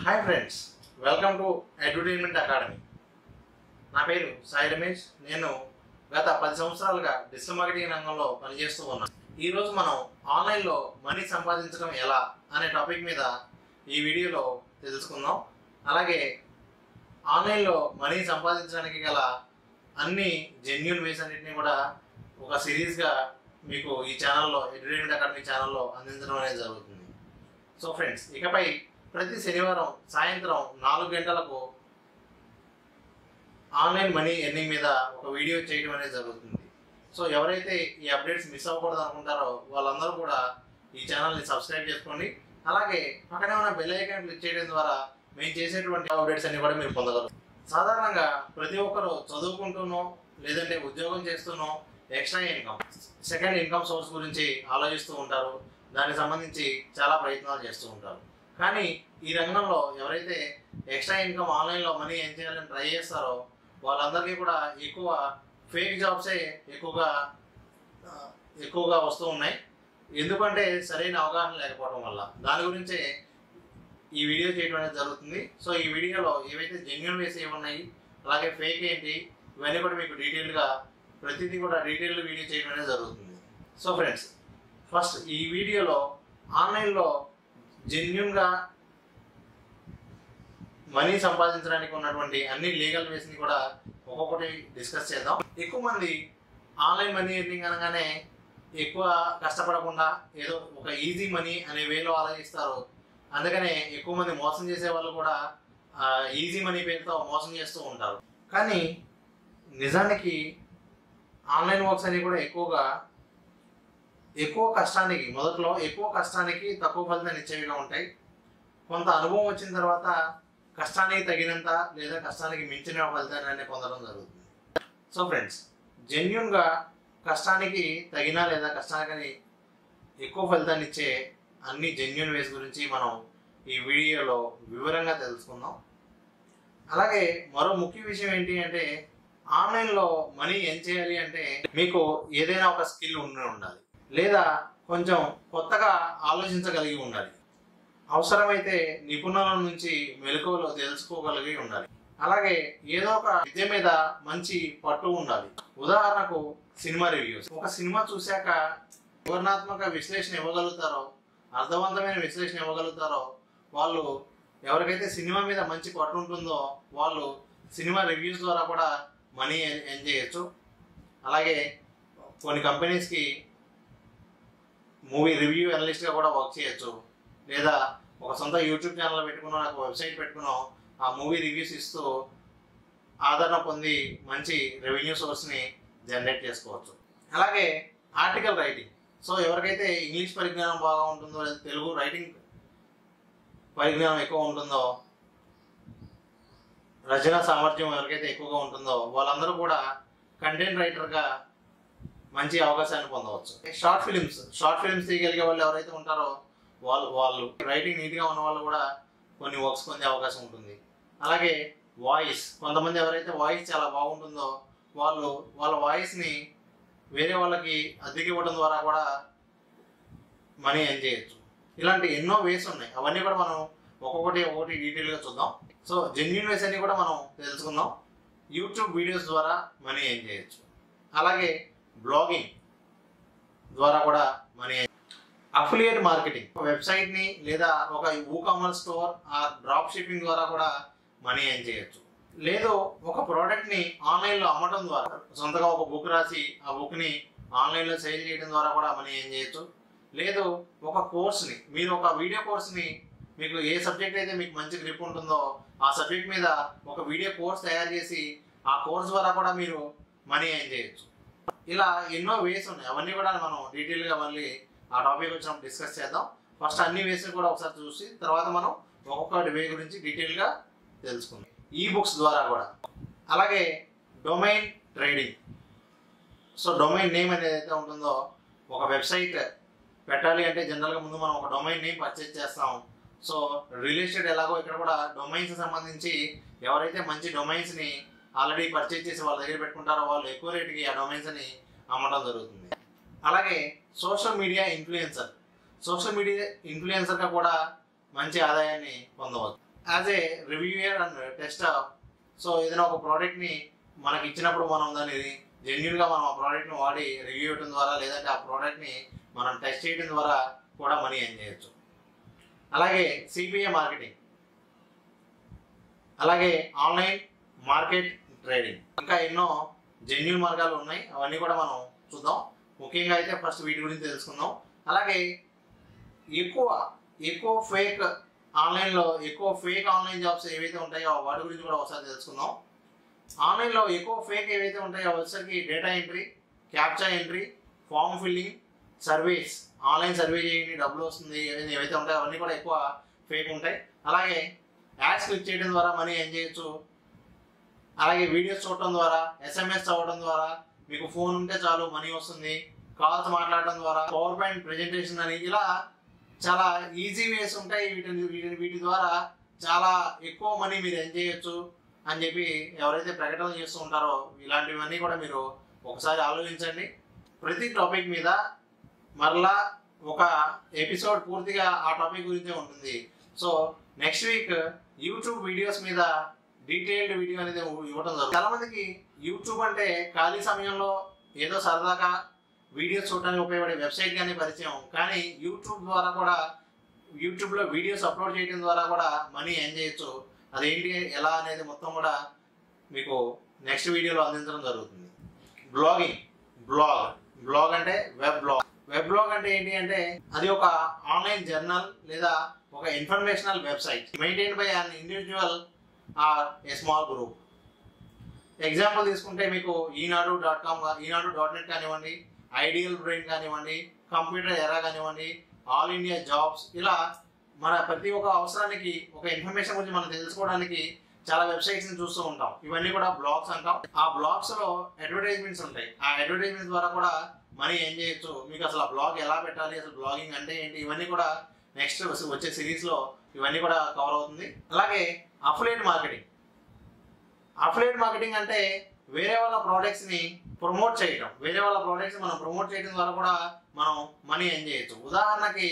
hi friends welcome to advertisement academy నా పేరు సాయి రమేష్ నేను గత పది సంవత్సరాలుగా డిజిటల్ మార్కెటింగ్ రంగంలో పనిచేస్తూ ఉన్నాను ఈరోజు మనం ఆన్లైన్లో మనీ సంపాదించడం ఎలా అనే టాపిక్ మీద ఈ వీడియోలో తెలుసుకుందాం అలాగే ఆన్లైన్లో మనీ సంపాదించడానికి గల అన్ని జెన్యున్ వేస్ అన్నింటినీ కూడా ఒక సిరీస్గా మీకు ఈ ఛానల్లో అడ్వర్టైజ్మెంట్ అకాడమీ ఛానల్లో అందించడం అనేది జరుగుతుంది సో ఫ్రెండ్స్ ఇకపై ప్రతి శనివారం సాయంత్రం నాలుగు గంటలకు ఆన్లైన్ మనీ ఎర్నింగ్ మీద ఒక వీడియో చేయడం అనేది జరుగుతుంది సో ఎవరైతే ఈ అప్డేట్స్ మిస్ అవ్వకూడదు అనుకుంటారో వాళ్ళందరూ కూడా ఈ ఛానల్ని సబ్స్క్రైబ్ చేసుకోండి అలాగే పక్కనే ఉన్న బెల్ ఐకాన్ క్లిక్ చేయడం ద్వారా మేము చేసేటువంటి అప్డేట్స్ అన్ని కూడా మీరు పొందగలరు సాధారణంగా ప్రతి ఒక్కరు చదువుకుంటూనో లేదంటే ఉద్యోగం చేస్తూనో extra income second income source గురించి ఆలోచిస్తూ ఉంటారు దానికి సంబంధించి చాలా ప్రయత్నాలు చేస్తూ ఉంటారు కానీ ఈ రంగంలో ఎవరైతే ఎక్స్ట్రా ఇన్కమ్ ఆన్లైన్లో మనీ ఏం చేయాలని ట్రై చేస్తారో వాళ్ళందరికీ కూడా ఎక్కువ ఫేక్ జాబ్సే ఎక్కువగా ఆ, ఎక్కువగా వస్తూ ఉన్నాయి ఎందుకంటే సరైన అవగాహన లేకపోవడం వల్ల దాని గురించే ఈ వీడియో చేయడం అనేది జరుగుతుంది సో ఈ వీడియోలో ఏవైతే జెన్యున్ వేస్ ఏమున్నాయి అలాగే ఫేక్ ఏంటి ఇవన్నీ కూడా మీకు డీటెయిల్గా ప్రతిదీ కూడా డీటెయిల్ వీడియో చేయడం అనేది జరుగుతుంది సో ఫ్రెండ్స్ ఫస్ట్ ఈ వీడియోలో ఆన్లైన్లో జెన్యున్గా మనీ సంపాదించడానికి ఉన్నటువంటి అన్ని లీగల్ వేస్ని కూడా ఒక్కొక్కటి డిస్కస్ చేద్దాం ఎక్కువ మంది ఆన్లైన్ మనీ ఎర్నింగ్ అనగానే ఎక్కువ కష్టపడకుండా ఏదో ఒక ఈజీ మనీ అనే వేలో ఆలోచిస్తారు అందుకనే ఎక్కువ మంది మోసం చేసే వాళ్ళు కూడా ఈజీ మనీ పేరుతో మోసం చేస్తూ ఉంటారు కానీ నిజానికి ఆన్లైన్ వర్క్స్ అనేవి కూడా ఎక్కువగా ఎక్కువ కష్టానికి మొదట్లో ఎక్కువ కష్టానికి తక్కువ ఫలితాన్ని ఇచ్చేవిగా ఉంటాయి కొంత అనుభవం వచ్చిన తర్వాత కష్టానికి తగినంత లేదా కష్టానికి మించిన ఫలితాన్ని అనేది పొందడం జరుగుతుంది సో ఫ్రెండ్స్ జెన్యున్గా కష్టానికి తగిన లేదా కష్టానికి ఎక్కువ ఫలితాన్ని ఇచ్చే అన్ని జెన్యున్ వేస్ గురించి మనం ఈ వీడియోలో వివరంగా తెలుసుకుందాం అలాగే మరో ముఖ్య విషయం ఏంటి అంటే ఆన్లైన్లో మనీ ఏం చేయాలి అంటే మీకు ఏదైనా ఒక స్కిల్ ఉండి ఉండాలి లేదా కొంచెం కొత్తగా ఆలోచించగలిగి ఉండాలి అవసరమైతే నిపుణుల నుంచి మెలకువలు తెలుసుకోగలిగి ఉండాలి అలాగే ఏదో ఒక విద్య మీద మంచి పట్టు ఉండాలి ఉదాహరణకు సినిమా రివ్యూస్ ఒక సినిమా చూశాక వివరణాత్మక విశ్లేషణ ఇవ్వగలుగుతారో అర్థవంతమైన విశ్లేషణ ఇవ్వగలుగుతారో వాళ్ళు ఎవరికైతే సినిమా మీద మంచి పట్టు ఉంటుందో వాళ్ళు సినిమా రివ్యూస్ ద్వారా కూడా మనీ ఎర్న్ చేయొచ్చు అలాగే కొన్ని కంపెనీస్కి మూవీ రివ్యూ అనలిస్ట్గా కూడా వర్క్ చేయొచ్చు లేదా ఒక సొంత యూట్యూబ్ ఛానల్ పెట్టుకున్నాం నాకు వెబ్సైట్ పెట్టుకున్నాం ఆ మూవీ రివ్యూస్ ఇస్తూ ఆదరణ పొంది మంచి రెవెన్యూ సోర్స్ని జనరేట్ చేసుకోవచ్చు అలాగే ఆర్టికల్ రైటింగ్ సో ఎవరికైతే ఇంగ్లీష్ పరిజ్ఞానం బాగా ఉంటుందో లేదా తెలుగు రైటింగ్ పరిజ్ఞానం ఎక్కువ ఉంటుందో రచన సామర్థ్యం ఎవరికైతే ఎక్కువగా ఉంటుందో వాళ్ళందరూ కూడా కంటెంట్ రైటర్గా మంచి అవకాశాన్ని పొందవచ్చు షార్ట్ ఫిలిమ్స్ షార్ట్ ఫిలిమ్స్ తీయగలిగే వాళ్ళు ఎవరైతే ఉంటారో వాళ్ళు వాళ్ళు రైటింగ్ నీట్గా ఉన్న వాళ్ళు కూడా కొన్ని వర్క్స్ పొందే అవకాశం ఉంటుంది అలాగే వాయిస్ కొంతమంది ఎవరైతే వాయిస్ చాలా బాగుంటుందో వాళ్ళు వాళ్ళ వాయిస్ని వేరే వాళ్ళకి అద్దెకి ఇవ్వడం ద్వారా కూడా మనీ ఎర్న్ చేయొచ్చు ఇలాంటి ఎన్నో వేస్ ఉన్నాయి అవన్నీ కూడా మనం ఒక్కొక్కటి ఒక్కొక్కటి డీటెయిల్గా చూద్దాం సో జెన్యున్ వేస్ అన్ని కూడా మనం తెలుసుకుందాం యూట్యూబ్ వీడియోస్ ద్వారా మనీ ఎర్న్ చేయొచ్చు అలాగే బ్లాగింగ్ ద్వారా కూడా మనీ అఫిలియేట్ మార్కెటింగ్ వెబ్సైట్ ని లేదా ఒక ఊ కామర్స్ స్టోర్ ఆ డ్రాప్ షిప్పింగ్ ద్వారా కూడా మనీ ఎర్న్ చేయొచ్చు లేదు ఒక ప్రోడక్ట్ ని ఆన్లైన్ లో అమ్మటం ద్వారా సొంతగా ఒక బుక్ రాసి ఆ బుక్ ని ఆన్లైన్ లో సేల్ చేయడం ద్వారా కూడా మనీ ఎర్న్ చేయొచ్చు లేదు ఒక కోర్స్ ని మీరు ఒక వీడియో కోర్స్ ని మీకు ఏ సబ్జెక్ట్ అయితే మీకు మంచి గ్రిప్ ఉంటుందో ఆ సబ్జెక్ట్ మీద ఒక వీడియో కోర్స్ తయారు చేసి ఆ కోర్స్ ద్వారా కూడా మీరు మనీ ఎర్న్ చేయొచ్చు ఇలా ఎన్నో వేస్ ఉన్నాయి అవన్నీ కూడా మనం డీటెయిల్గా మళ్ళీ ఆ టాపిక్ వచ్చినప్పుడు డిస్కస్ చేద్దాం ఫస్ట్ అన్ని వేస్ కూడా ఒకసారి చూసి తర్వాత మనం ఒక్కొక్కటి వే గురించి డీటెయిల్గా తెలుసుకుందాం ఈ బుక్స్ ద్వారా కూడా అలాగే domain trading so domain name అనేది అయితే ఉంటుందో ఒక వెబ్సైట్ పెట్టాలి అంటే జనరల్గా ముందు మనం ఒక డొమైన్ నేమ్ పర్చేజ్ చేస్తాం సో రిలేటెడ్ ఎలాగో ఇక్కడ కూడా డొమైన్స్ సంబంధించి ఎవరైతే మంచి డొమైన్స్ని ఆల్రెడీ పర్చేజ్ చేసి వాళ్ళ దగ్గర పెట్టుకుంటారో వాళ్ళు ఎక్కువ రేటుకి ఆ డొమైన్స్ని అమ్మడం జరుగుతుంది అలాగే social media influencer social media ఇన్ఫ్లుయెన్సర్గా కూడా మంచి ఆదాయాన్ని పొందవచ్చు as a reviewer and tester so ఏదైనా ఒక ప్రోడక్ట్ని మనకి ఇచ్చినప్పుడు మనం దాన్ని జెన్యున్గా మనం ఆ ప్రోడక్ట్ని వాడి రివ్యూ ఇవ్వడం ద్వారా లేదంటే ఆ ప్రోడక్ట్ని మనం టెస్ట్ చేయడం ద్వారా కూడా మనీ ఎర్న్ చేయొచ్చు అలాగే సిపిఏ మార్కెటింగ్ అలాగే ఆన్లైన్ మార్కెట్ ట్రేడింగ్ ఇంకా ఎన్నో జెన్యున్ మార్గాలు ఉన్నాయి అవన్నీ కూడా మనం చూద్దాం ముఖ్యంగా అయితే ఫస్ట్ వీటి గురించి తెలుసుకుందాం అలాగే ఎక్కువ ఎక్కువ ఫేక్ ఆన్లైన్లో ఎక్కువ ఫేక్ ఆన్లైన్ జాబ్స్ ఏవైతే ఉంటాయో వాటి గురించి కూడా ఒకసారి తెలుసుకుందాం ఆన్లైన్లో ఎక్కువ ఫేక్ ఏవైతే ఉంటాయో వచ్చేసరికి data entry captcha entry form filling service online survey చేయండి డబ్బులు వస్తుంది ఏవైతే ఏవైతే ఉంటాయో అవన్నీ కూడా ఎక్కువ ఫేక్ ఉంటాయి అలాగే యాడ్స్ క్లిక్ చేయడం ద్వారా మనీ ఎర్న్ చేయొచ్చు అలాగే వీడియోస్ చూడటం ద్వారా ఎస్ఎంఎస్ చదవడం ద్వారా మీకు ఫోన్ ఉంటే చాలు మనీ వస్తుంది కాల్స్ మాట్లాడటం ద్వారా పవర్ పాయింట్ ప్రెజెంటేషన్ అని ఇలా చాలా ఈజీ వేస్ ఉంటాయి వీటిని వీటిని వీటి ద్వారా చాలా ఎక్కువ మనీ మీరు ఎర్న్ చేయొచ్చు అని చెప్పి ఎవరైతే ప్రకటనలు చేస్తూ ఉంటారో ఇలాంటివన్నీ కూడా మీరు ఒకసారి ఆలోచించండి ప్రతి టాపిక్ మీద మరలా ఒక ఎపిసోడ్ పూర్తిగా ఆ టాపిక్ గురించే ఉంటుంది so next week YouTube videos మీద డీటెయిల్డ్ వీడియో అనేది ఇవ్వడం జరుగుతుంది చాలా మందికి యూట్యూబ్ అంటే ఖాళీ సమయంలో ఏదో సరదాగా వీడియోస్ చూడడానికి ఉపయోగపడే వెబ్సైట్ కానీ పరిచయం కానీ యూట్యూబ్ ద్వారా కూడా యూట్యూబ్లో వీడియోస్ అప్లోడ్ చేయడం ద్వారా కూడా మనీ ఎర్న్ చేయొచ్చు అదేంటి ఎలా అనేది మొత్తం కూడా మీకు నెక్స్ట్ వీడియోలో అందించడం జరుగుతుంది బ్లాగింగ్ బ్లాగ్ బ్లాగ్ అంటే వెబ్ బ్లాగ్ వెబ్ బ్లాగ్ అంటే ఏంటి అంటే అది ఒక ఆన్లైన్ జర్నల్ లేదా ఒక informational website maintain by an individual or a small group example తీసుకుంటే మీకు Eenadu dot com Eenadu dot net కానివ్వండి ఐడియల్ బ్రెయిన్ కానివ్వండి కంప్యూటర్ ఎరా కానివ్వండి ఆల్ ఇండియా జాబ్స్ ఇలా మన ప్రతి ఒక్క అవసరానికి ఒక ఇన్ఫర్మేషన్ గురించి మనం తెలుసుకోవడానికి చాలా వెబ్సైట్స్ ని చూస్తూ ఉంటాం ఇవన్నీ కూడా బ్లాగ్స్ అంటాం ఆ బ్లాగ్స్ లో అడ్వర్టైజ్మెంట్స్ ఉంటాయి ఆ అడ్వర్టైజ్మెంట్స్ ద్వారా కూడా మనీ ఏం చేయొచ్చు మీకు అసలు ఆ బ్లాగ్ ఎలా పెట్టాలి అసలు బ్లాగింగ్ అంటే ఏంటి ఇవన్నీ కూడా నెక్స్ట్ వచ్చే సిరీస్ లో ఇవన్నీ కూడా కవర్ అవుతుంది అలాగే అఫిలేట్ మార్కెటింగ్ అఫిలేట్ మార్కెటింగ్ అంటే వేరే వాళ్ళ ప్రోడక్ట్స్ ని ప్రమోట్ చేయడం వేరే వాళ్ళ ప్రోడక్ట్స్ మనం ప్రమోట్ చేయడం ద్వారా కూడా మనం మనీ ఎర్న్ చేయొచ్చు ఉదాహరణకి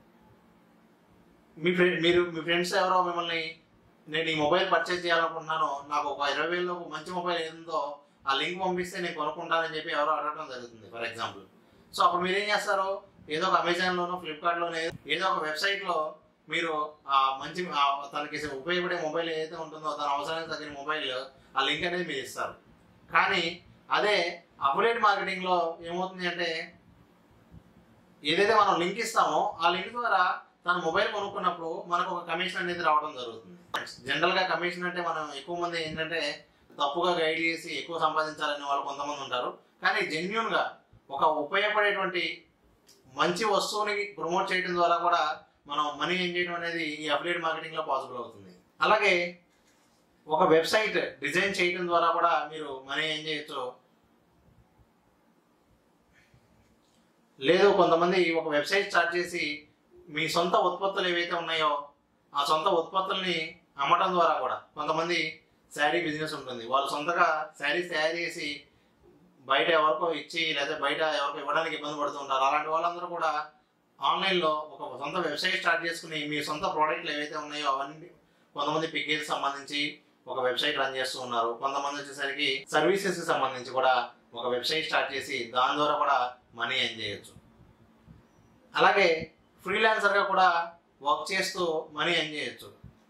మీ ఫ్రెండ్ మీరు మీ ఫ్రెండ్స్ ఎవరో మిమ్మల్ని నేను ఈ మొబైల్ పర్చేజ్ చేయాలనుకుంటున్నాను నాకు ఒక ఇరవై వేలలో ఒక మంచి మొబైల్ ఏదో ఆ లింక్ పంపిస్తే నేను కొనుక్కుంటానని చెప్పి ఎవరో అడగడం జరుగుతుంది ఫర్ ఎగ్జాంపుల్ సో అప్పుడు మీరు ఏం చేస్తారు ఏదో ఒక అమెజాన్లోనో ఫ్లిప్కార్ట్లోనో ఏదో ఒక వెబ్సైట్లో మీరు ఆ మంచి ఆ తనకి ఉపయోగపడే మొబైల్ ఏదైతే ఉంటుందో తన అవసరానికి తగిన మొబైల్ ఆ లింక్ అనేది మీరు ఇస్తారు కానీ అదే అఫిలేట్ మార్కెటింగ్లో ఏమవుతుంది అంటే ఏదైతే మనం లింక్ ఇస్తామో ఆ లింక్ ద్వారా తన మొబైల్ కొనుక్కున్నప్పుడు మనకు ఒక కమిషన్ అనేది రావడం జరుగుతుంది జనరల్ గా కమిషన్ అంటే మనం ఎక్కువ మంది ఏంటంటే తప్పుగా గైడ్ చేసి ఎక్కువ సంపాదించాలని వాళ్ళు కొంతమంది ఉంటారు కానీ జెన్యున్ గా ఒక ఉపయోగపడేటువంటి మంచి వస్తువుని ప్రమోట్ చేయడం ద్వారా కూడా మనం మనీ ఏం చేయడం అనేది ఈ అఫిలియేట్ మార్కెటింగ్ లో పాసిబుల్ అవుతుంది అలాగే ఒక వెబ్సైట్ డిజైన్ చేయడం ద్వారా కూడా మీరు మనీ ఏం చేయొచ్చు లేదు కొంతమంది ఒక వెబ్సైట్ స్టార్ట్ చేసి మీ సొంత ఉత్పత్తులు ఏవైతే ఉన్నాయో ఆ సొంత ఉత్పత్తుల్ని అమ్మటం ద్వారా కూడా కొంతమంది శారీ బిజినెస్ ఉంటుంది వాళ్ళు సొంతగా శారీస్ తయారు చేసి బయట ఎవరికో ఇచ్చి లేదా బయట ఎవరికో ఇవ్వడానికి ఇబ్బంది పడుతుంటారు అలాంటి వాళ్ళందరూ కూడా ఆన్లైన్లో ఒక సొంత వెబ్సైట్ స్టార్ట్ చేసుకుని మీ సొంత ప్రోడక్ట్లు ఏవైతే ఉన్నాయో అవన్నీ కొంతమంది పికేకి సంబంధించి ఒక వెబ్సైట్ రన్ చేస్తూ ఉన్నారు కొంతమంది వచ్చేసరికి సర్వీసెస్ సంబంధించి కూడా ఒక వెబ్సైట్ స్టార్ట్ చేసి దాని ద్వారా కూడా మనీ ఎర్న్ చేయొచ్చు అలాగే ఫ్రీలాన్సర్గా కూడా వర్క్ చేస్తూ మనీ ఎర్న్ చేయొచ్చు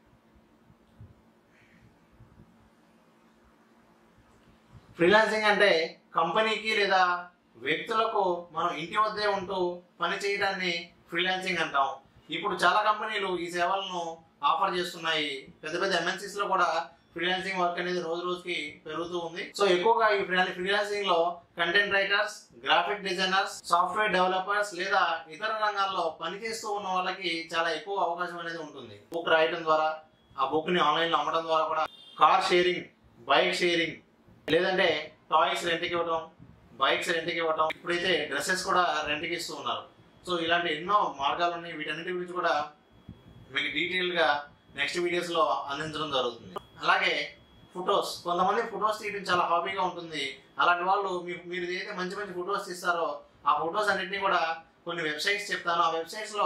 ఫ్రీలాన్సింగ్ అంటే కంపెనీకి లేదా వ్యక్తులకు మనం ఇంటి వద్దే ఉంటూ పని చేయడాన్ని ఫ్రీలాన్సింగ్ అంటాం ఇప్పుడు చాలా కంపెనీలు ఈ సేవలను ఆఫర్ చేస్తున్నాయి పెద్ద పెద్ద ఎంఎన్సీస్ లో కూడా ఫ్రీలాన్సింగ్ వర్క్ అనేది రోజు రోజుకి పెరుగుతూ ఉంది సో ఎక్కువగా ఈ ఫ్రీలాన్సింగ్ లో content writers graphic designers software developers లేదా ఇతర రంగాల్లో పనిచేస్తూ ఉన్న వాళ్ళకి చాలా ఎక్కువ అవకాశం అనేది ఉంటుంది బుక్ రాయడం ద్వారా ఆ బుక్ ని ఆన్లైన్ లో అమ్మడం ద్వారా కూడా కార్ షేరింగ్ బైక్ షేరింగ్ లేదంటే టాయ్స్ రెంట్కి ఇవ్వడం బైక్స్ రెంట్కి ఇవ్వడం ఇప్పుడైతే డ్రెస్సెస్ కూడా రెంట్కి ఇస్తూ ఉన్నారు సో ఇలాంటి ఎన్నో మార్గాలు ఉన్నాయి వీటన్నిటి గురించి కూడా మీకు డీటెయిల్గా నెక్స్ట్ వీడియోస్లో అందించడం జరుగుతుంది అలాగే ఫొటోస్ కొంతమంది ఫొటోస్ తీయడం చాలా హాబీగా ఉంటుంది అలాంటి వాళ్ళు మీకు మీరు ఏదైతే మంచి మంచి ఫొటోస్ తీస్తారో ఆ ఫొటోస్ అన్నింటినీ కూడా కొన్ని వెబ్సైట్స్ చెప్తాను ఆ వెబ్సైట్స్లో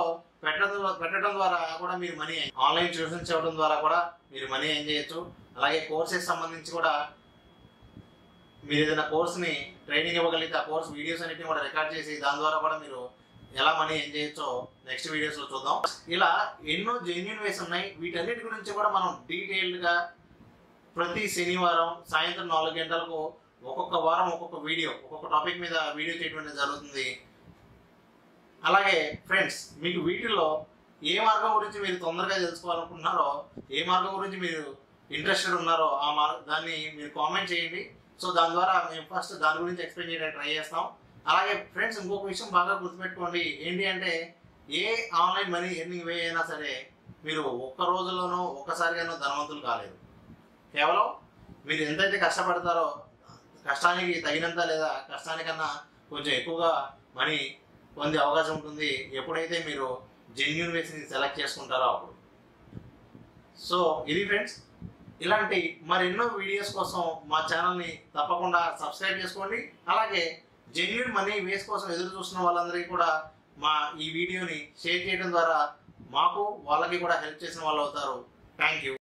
పెట్టడం ద్వారా- పెట్టడం ద్వారా కూడా మీరు మనీ ఆన్లైన్ ట్యూషన్స్ ఇవ్వడం ద్వారా కూడా మీరు మనీ ఏం చేయొచ్చు అలాగే కోర్సెస్ సంబంధించి కూడా మీరు ఏదైనా కోర్స్ని ట్రైనింగ్ ఇవ్వగలిగితే ఆ కోర్స్ వీడియోస్ అన్నిటిని కూడా రికార్డ్ చేసి దాని ద్వారా కూడా మీరు ఎలా మనీ ఏం చేయొచ్చో నెక్స్ట్ వీడియోస్లో చూద్దాం ఇలా ఎన్నో జెన్యున్ వేస్ ఉన్నాయి వీటన్నిటి గురించి కూడా మనం డీటెయిల్డ్గా ప్రతి శనివారం సాయంత్రం నాలుగు గంటలకు ఒక్కొక్క వారం ఒక్కొక్క వీడియో ఒక్కొక్క టాపిక్ మీద వీడియో చేయడం అనేది జరుగుతుంది అలాగే ఫ్రెండ్స్ మీకు వీటిల్లో ఏ మార్గం గురించి మీరు తొందరగా తెలుసుకోవాలనుకుంటున్నారో ఏ మార్గం గురించి మీరు ఇంట్రెస్టెడ్ ఉన్నారో ఆ మార్గ దాన్ని మీరు కామెంట్ చేయండి సో దాని ద్వారా మేము ఫస్ట్ దాని గురించి ఎక్స్ప్లెయిన్ చేయడానికి ట్రై చేస్తాం అలాగే ఫ్రెండ్స్ ఇంకొక విషయం బాగా గుర్తుపెట్టుకోండి ఏంటి అంటే ఏ ఆన్లైన్ మనీ ఎర్నింగ్ వే అయినా సరే మీరు ఒక్క రోజులోనో ఒక్కసారిగానో ధనవంతులు కాలేరు కేవలం మీరు ఎంతైతే కష్టపడతారో కష్టానికి తగినంత లేదా కష్టానికన్నా కొంచెం ఎక్కువగా మనీ పొందే అవకాశం ఉంటుంది ఎప్పుడైతే మీరు జెన్యున్ వేస్ని సెలెక్ట్ చేసుకుంటారో అప్పుడు సో ఇది ఫ్రెండ్స్ ఇలాంటి మరెన్నో వీడియోస్ కోసం మా ఛానల్ని తప్పకుండా సబ్స్క్రైబ్ చేసుకోండి అలాగే జెన్యున్ మనీ వేస్ కోసం ఎదురు చూస్తున్న వాళ్ళందరికీ కూడా మా ఈ వీడియోని షేర్ చేయడం ద్వారా మాకు వాళ్ళకి కూడా హెల్ప్ చేసిన వాళ్ళు అవుతారు థ్యాంక్ యూ